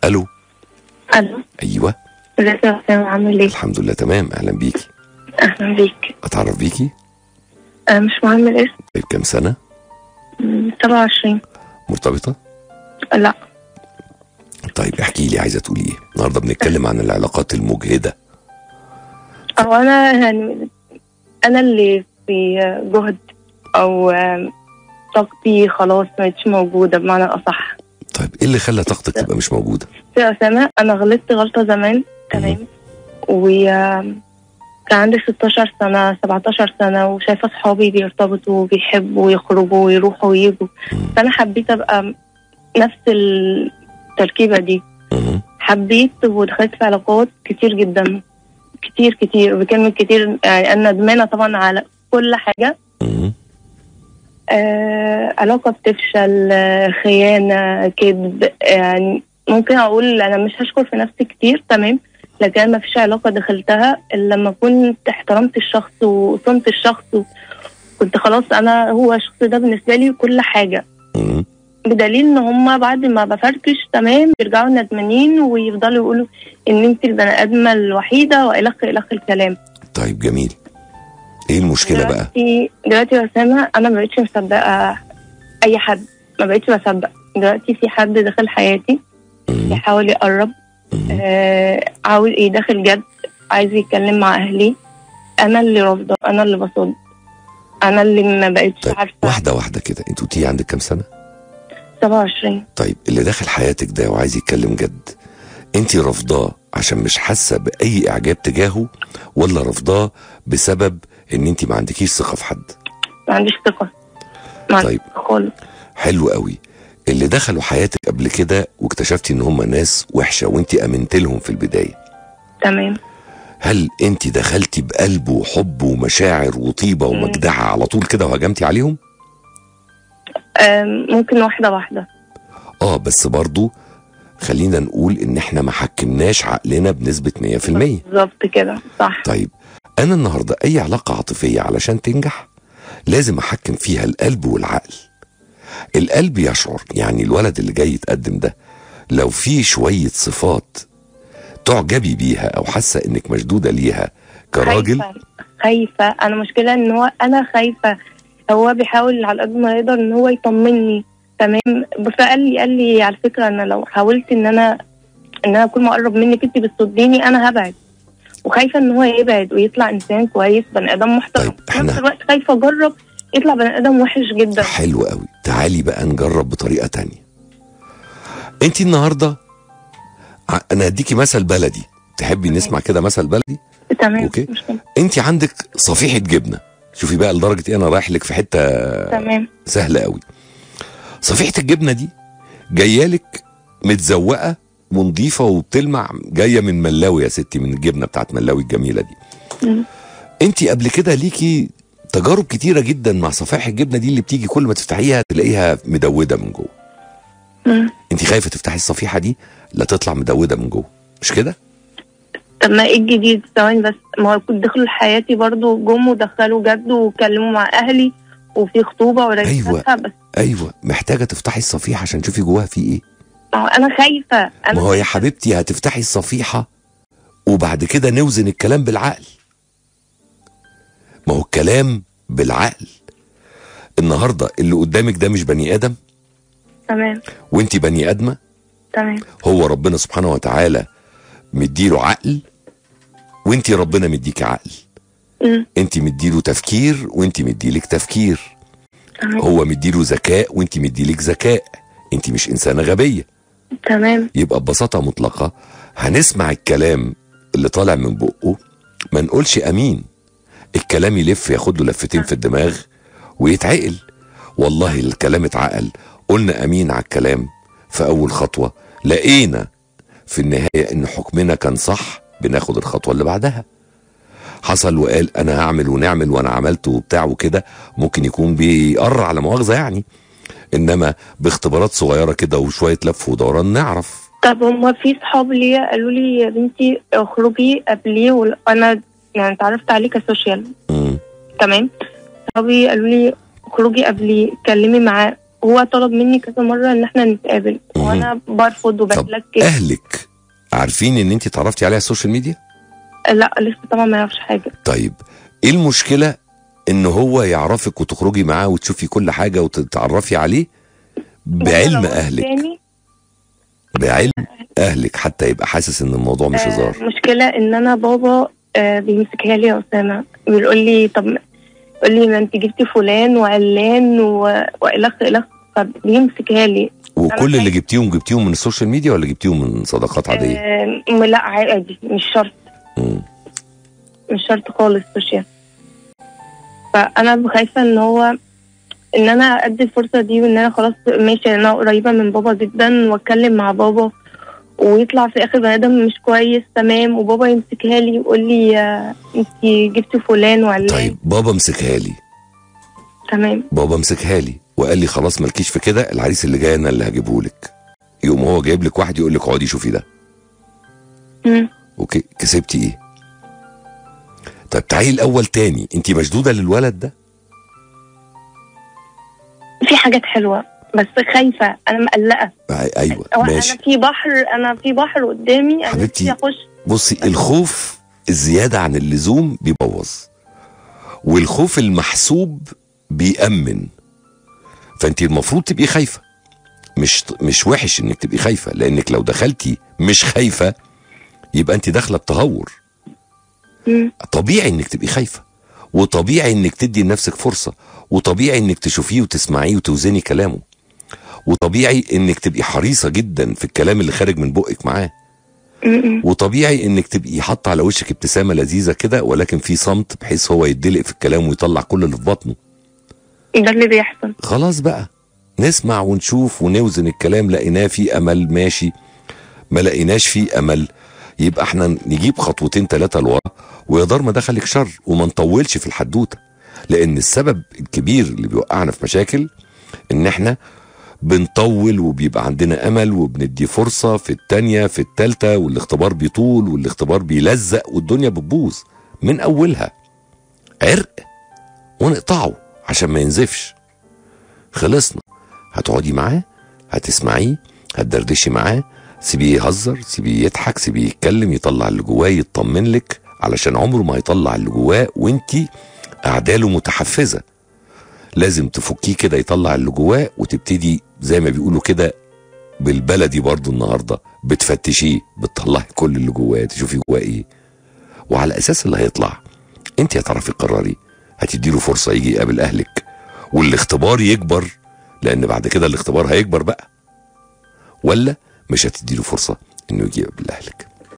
الو الو ايوه ازيك يا حسام عامل ايه؟ الحمد لله تمام اهلا بيكي اهلا بيك اتعرف بيكي آه مش مهم الاسم طيب كام سنه مم، 27 مرتبطه لا طيب احكي لي عايزه تقولي ايه النهارده بنتكلم عن العلاقات المجهده او انا يعني انا اللي في جهد او آم، طاقتي خلاص ما بقتش موجوده بمعنى الاصح طيب ايه اللي خلى طاقتك تبقى مش موجوده في اسامه انا غلطت غلطه زمان تمام و آم، كان عندي 16 سنة 17 سنة وشايفة صحابي بيرتبطوا وبيحبوا ويخرجوا ويروحوا ويجوا مم. فأنا حبيت أبقى نفس التركيبة دي مم. حبيت ودخلت في علاقات كتير جدا كتير كتير بكلمة كتير يعني أنا ندمانة طبعا على كل حاجة مم. آه علاقة بتفشل آه، خيانة كذب يعني ممكن أقول أنا مش هشكر في نفسي كتير تمام لكن أنا ما فيش علاقة دخلتها إلا لما كنت احترمت الشخص وصمت الشخص كنت خلاص أنا هو الشخص ده بالنسبة لي كل حاجة مم. بدليل ان هم بعد ما بفركش تمام بيرجعوا ندمانين ويفضلوا يقولوا ان انت البني ادمه الوحيده والخ الخ الكلام طيب جميل ايه المشكله بقى دلوقتي دلوقتي يا اسامه انا ما بقتش مصدقه اي حد ما بقتش بصدق دلوقتي في حد داخل حياتي مم. بيحاول يقرب مم. آه عاوز ايه داخل جد عايز يتكلم مع اهلي انا اللي رافضه انا اللي بصد انا اللي ما بقتش طيب عارفه واحده واحده كده انت قلتي عندك كام سنه 27 طيب اللي داخل حياتك ده وعايز يتكلم جد انت رافضاه عشان مش حاسه باي اعجاب تجاهه ولا رافضاه بسبب ان انت ما عندكيش ثقه في حد ما عنديش ثقه ما عنديش طيب. ثقة خالص حلو قوي اللي دخلوا حياتك قبل كده واكتشفتي ان هم ناس وحشه وانت امنت لهم في البدايه تمام هل انت دخلتي بقلب وحب ومشاعر وطيبه ومجدعه على طول كده وهجمتي عليهم آم، ممكن واحده واحده اه بس برضو خلينا نقول ان احنا ما حكمناش عقلنا بنسبه 100% بالظبط كده صح طيب انا النهارده اي علاقه عاطفيه علشان تنجح لازم احكم فيها القلب والعقل القلب يشعر يعني الولد اللي جاي يتقدم ده لو في شويه صفات تعجبي بيها او حاسه انك مشدوده ليها كراجل خايفة, خايفة أنا مشكلة إن هو أنا خايفة هو بيحاول على قد ما يقدر إن هو يطمني تمام فقال لي قال لي على فكرة أنا لو حاولت إن أنا إن أنا أكون مقرب منك أنت بتصديني أنا هبعد وخايفة إن هو يبعد ويطلع إنسان كويس بني آدم محترم طيب، في نفس إحنا- الوقت خايفة أجرب يطلع بني آدم وحش جدا حلو قوي تعالي بقى نجرب بطريقه تانية انت النهارده ع- انا هديكي مثل بلدي تحبي نسمع كده مثل بلدي تمام أوكي. مش مشكلة. انت عندك صفيحه جبنه شوفي بقى لدرجه ايه انا رايح لك في حته تمام سهله قوي صفيحه الجبنه دي جايه لك متزوقه ونظيفه وبتلمع جايه من ملاوي يا ستي من الجبنه بتاعت ملاوي الجميله دي مم. انت قبل كده ليكي تجارب كتيره جدا مع صفائح الجبنه دي اللي بتيجي كل ما تفتحيها تلاقيها مدوده من جوه مم. انت خايفه تفتحي الصفيحه دي لا تطلع مدوده من جوه مش كده طب ما ايه الجديد ثواني بس ما هو كنت دخلوا حياتي برضو جم ودخلوا جد وكلموا مع اهلي وفي خطوبه ورجعتها بس ايوه محتاجه تفتحي الصفيحه عشان تشوفي جواها في ايه ما هو انا خايفه انا ما هو يا حبيبتي هتفتحي الصفيحة وبعد كده نوزن الكلام بالعقل ما هو الكلام بالعقل النهاردة اللي قدامك ده مش بني آدم تمام وانت بني آدمة تمام هو ربنا سبحانه وتعالى مديله عقل وانت ربنا مديك عقل مم. انت مديله تفكير وانت مديلك تفكير تمام هو مديله ذكاء وانت مديلك ذكاء انت مش انسانة غبية تمام يبقى ببساطة مطلقة هنسمع الكلام اللي طالع من بقه ما نقولش امين الكلام يلف ياخد له لفتين في الدماغ ويتعقل والله الكلام اتعقل قلنا امين على الكلام في اول خطوة لقينا في النهاية ان حكمنا كان صح بناخد الخطوة اللي بعدها حصل وقال انا هعمل ونعمل وانا عملت وبتاع وكده ممكن يكون بيقر على مؤاخذة يعني انما باختبارات صغيرة كده وشوية لف ودوران نعرف طب هما في صحاب ليا قالوا لي يا بنتي اخرجي قبليه وانا يعني اتعرفت عليه كسوشيال مم. تمام صحابي قالوا لي اخرجي قبليه اتكلمي معاه هو طلب مني كذا مره ان احنا نتقابل مهم. وانا برفض طب وبتلكك اهلك عارفين ان انت اتعرفتي عليها على السوشيال ميديا لا لسه طبعا ما يعرفش حاجه طيب ايه المشكله ان هو يعرفك وتخرجي معاه وتشوفي كل حاجه وتتعرفي عليه بعلم لو اهلك تاني بعلم اهلك حتى يبقى حاسس ان الموضوع مش آه، هزار مشكلة ان انا بابا آه، بيمسكها لي يا اسامة بيقول لي طب يقول لي ما انت جبتي فلان وعلان و- والخ الخ فبيمسكها لي وكل أنا اللي خايف- جبتيهم جبتيهم من السوشيال ميديا ولا جبتيهم من صداقات عاديه آه، لا عادي مش شرط مم. مش شرط خالص سوشيال فانا خايفة ان هو ان انا ادي الفرصة دي وان انا خلاص ماشي انا قريبة من بابا جدا واتكلم مع بابا ويطلع في اخر بني ادم مش كويس تمام وبابا يمسكها لي ويقول لي آه، انت جبتي فلان وعلان طيب بابا مسكها لي تمام بابا مسكها لي وقال لي خلاص مالكيش في كده العريس اللي جاي انا اللي هجيبه لك يقوم هو جايب لك واحد يقول لك اقعدي شوفي ده مم. اوكي كسبتي ايه طب تعالي الاول تاني انت مشدوده للولد ده في حاجات حلوه بس خايفه انا مقلقه آه، ايوه أو ماشي انا في بحر انا في بحر قدامي انا حبيبتي. نفسي اخش بصي الخوف الزياده عن اللزوم بيبوظ والخوف المحسوب بيأمن فانت المفروض تبقي خايفه مش مش وحش انك تبقي خايفه لانك لو دخلتي مش خايفه يبقى انت داخله بتهور مم. طبيعي انك تبقي خايفه وطبيعي انك تدي لنفسك فرصه وطبيعي انك تشوفيه وتسمعيه وتوزني كلامه وطبيعي انك تبقي حريصه جدا في الكلام اللي خارج من بقك معاه مم. وطبيعي انك تبقي حاطه على وشك ابتسامه لذيذه كده ولكن في صمت بحيث هو يدلق في الكلام ويطلع كل اللي في بطنه ده اللي بيحصل خلاص بقى نسمع ونشوف ونوزن الكلام لقيناه في امل ماشي ما لقيناش فيه امل يبقى احنا نجيب خطوتين ثلاثه لورا ويا دار ما دخلك شر وما نطولش في الحدوته لان السبب الكبير اللي بيوقعنا في مشاكل ان احنا بنطول وبيبقى عندنا امل وبندي فرصه في التانية في التالتة والاختبار بيطول والاختبار بيلزق والدنيا بتبوظ من اولها عرق ونقطعه عشان ما ينزفش خلصنا هتقعدي معاه هتسمعيه هتدردشي معاه سيبيه يهزر سيبيه يضحك سيبيه يتكلم يطلع اللي جواه يطمن لك علشان عمره ما هيطلع اللي جواه وانتي اعداله متحفزه لازم تفكيه كده يطلع اللي جواه وتبتدي زي ما بيقولوا كده بالبلدي برضو النهارده بتفتشيه بتطلعي كل اللي جواه تشوفي جواه ايه وعلى اساس اللي هيطلع انت هتعرفي تقرري هتديله فرصه يجي يقابل اهلك والاختبار يكبر لان بعد كده الاختبار هيكبر بقى ولا مش هتديله فرصه انه يجي يقابل اهلك